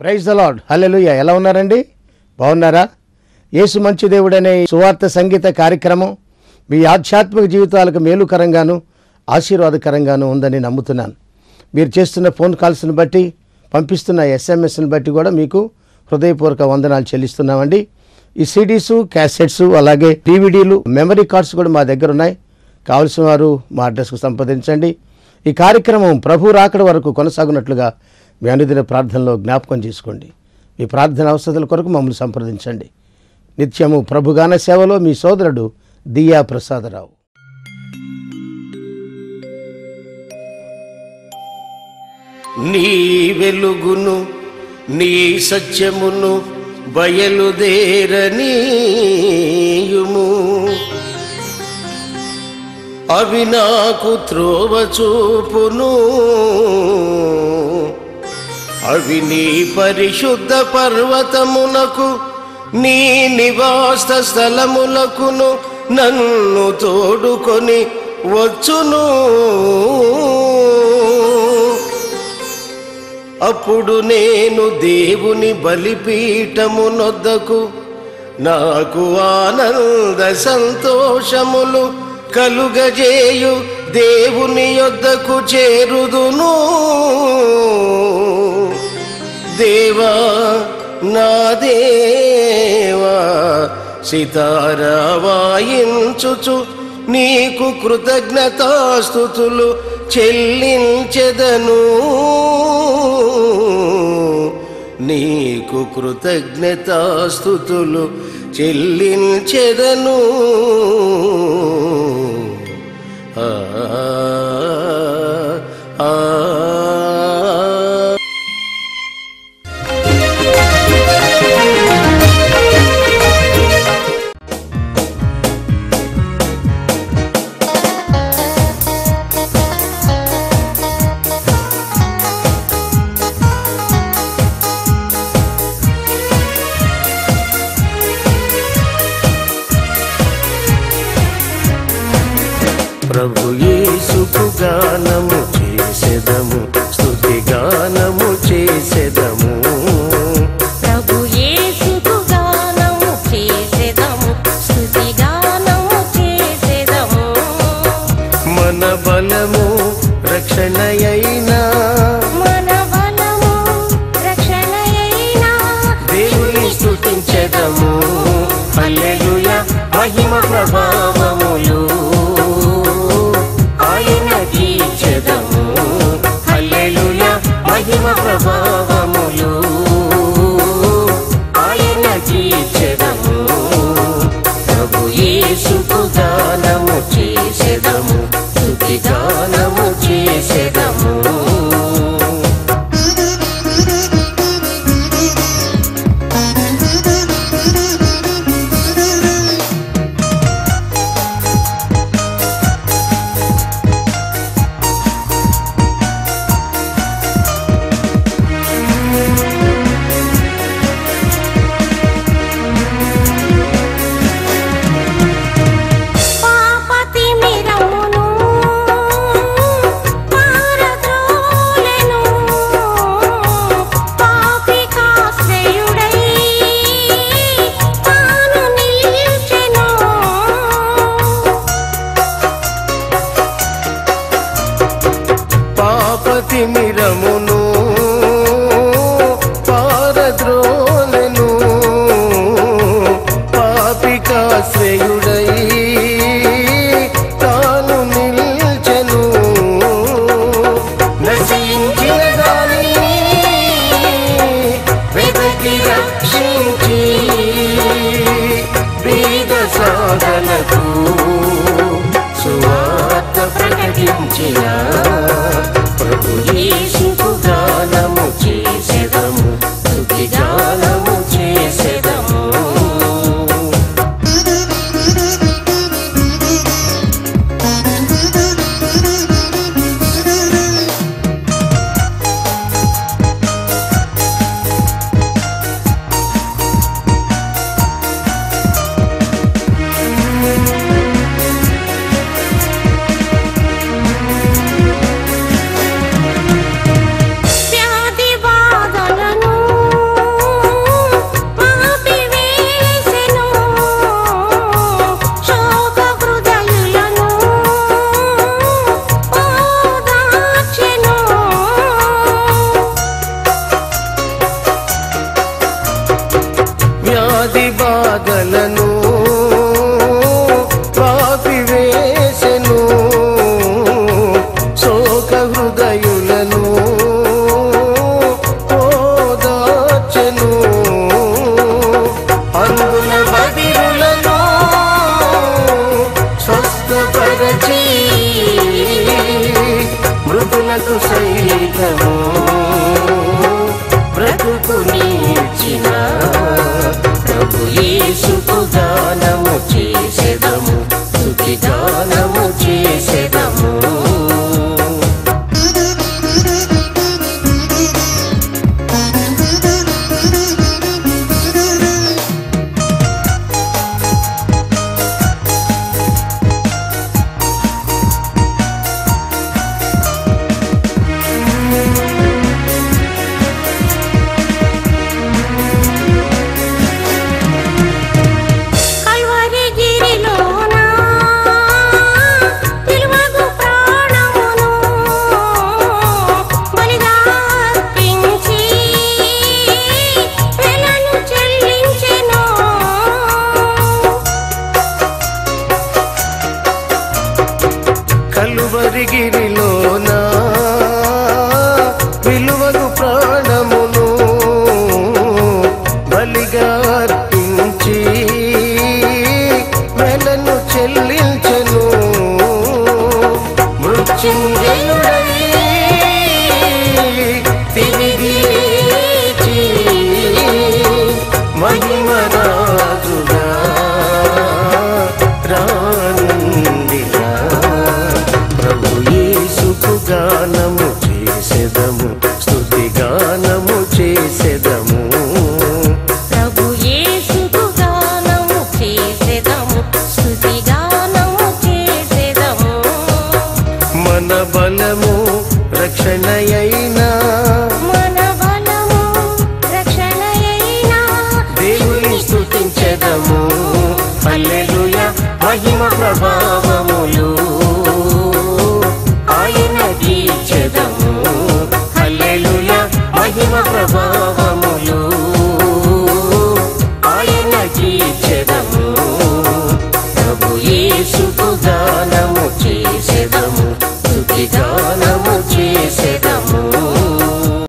praise the lord హల్లెలూయా ఎలా ఉన్నారండి బాగున్నారా యేసు మంచి దేవుడనే సువార్త సంగీత కార్యక్రమం మీ ఆధ్యాత్మిక జీవితాలకు మేలుకరంగాను ఆశీర్వాదకరంగాను ఉందని నమ్ముతున్నాను మీరు చేస్తున్న ఫోన్ కాల్స్ని బట్టి పంపిస్తున్న ఎస్ఎంఎస్ని బట్టి కూడా మీకు హృదయపూర్వక వందనాలు చెల్లిస్తున్నామండి ఈ సిడీసు క్యాసెట్స్ అలాగే డివిడీలు మెమరీ కార్డ్స్ కూడా మా దగ్గర ఉన్నాయి కావలసిన వారు మా అడ్రస్కు సంప్రదించండి ఈ కార్యక్రమం ప్రభు రాకడ వరకు కొనసాగునట్లుగా మీ అనుదిన ప్రార్థనలో జ్ఞాపకం చేసుకోండి మీ ప్రార్థన అవసరాల కొరకు మమ్మల్ని సంప్రదించండి నిత్యము ప్రభుగాన సేవలో మీ సోదరుడు దియా ప్రసాదరావు నీ వెలుగును నీ సత్యమును బయలుదేరనీయుము అవి నాకు త్రోవ చూపును అవి నీ పరిశుద్ధ పర్వతమునకు నీ నివాస స్థలములకును నన్ను తోడుకొని వచ్చును అప్పుడు నేను దేవుని బలిపీఠము నొద్దకు నాకు ఆనంద సంతోషములు కలుగజేయు దేవుని యొద్దకు చేరుదును దేవా నా దేవా సితారా వాయించుచు నీకు కృతజ్ఞతాస్థుతులు చెల్లించెదను నీకు కృతజ్ఞతాస్థుతులు చెల్లించెదను ఆ ఆ, ఆ ప్రభు యేసుకు గానము చేసెదము స్తుతి గానము చేసెదము ప్రభు యేసుకు గానము చేసెదము స్తుతి గానము చేసెదము మన బలము రక్షణయైనా మన బలము రక్షణయైన దేవుని స్తుతించెదము హల్లెలూయా మహిమ ప్రభావములు ఆయన తీర్చెదము హల్లెలూయా మహిమ ప్రభావములు ఆయన తీర్చెదము ప్రభు యేసుకు గానము చేసెదము స్తుతి గానము చేసెదము పాపతి మిరమును పారద్రోలెను పాపికాశ్రయుడై తాను నిలిచెను పాపతి మిరమును పారద్రోలెను పాపికాశ్రయుడై తాను నిల్చెను నశించిన దానిని వెదకి రక్షించి బీద సాధనకు సువార్త ప్రకటించిన ప్రభు యేసుకు గానము చేసెదము స్తుతి గానము చేసెదము పాపతి వ్యాధి బాధలను పాపివేసెను శోక హృదయులను ఓదార్చెను అందున బదిరులను స్వస్థపరచి మృతులకు సైతము బ్రతుకునిచ్చిన ప్రభు యేసుకు గానము చేసెదము స్తుతి గానము చేసెదము కల్వరి గిరిలోన నిలువగు ప్రాణమును బలిగా అర్పించి వెలను చెల్లించెను కలువరిగిరిలోన విలువగు ప్రాణమును బలిగా అర్పించి వెలను చెల్లించెను మృత్యుంజయుడై తిరిగి లేచి మహిమరాజుగా రానుండిరా ప్రభు యేసుకు గానము చేసెదము స్తుతి గానము చేసెదము ప్రభు యేసుకు గానము చేసెదము స్తుతి గానము చేసెదము మన బలము రక్షణయైనా మన బలము రక్షణయైన దేవుని స్తుతించెదము హల్లెలూయా మహిమ ప్రభావములు ఆయన తీర్చెదము హల్లెలూయా మహిమ ప్రభావములు ఆయన తీర్చెదము ప్రభు యేసుకు గానము చేసి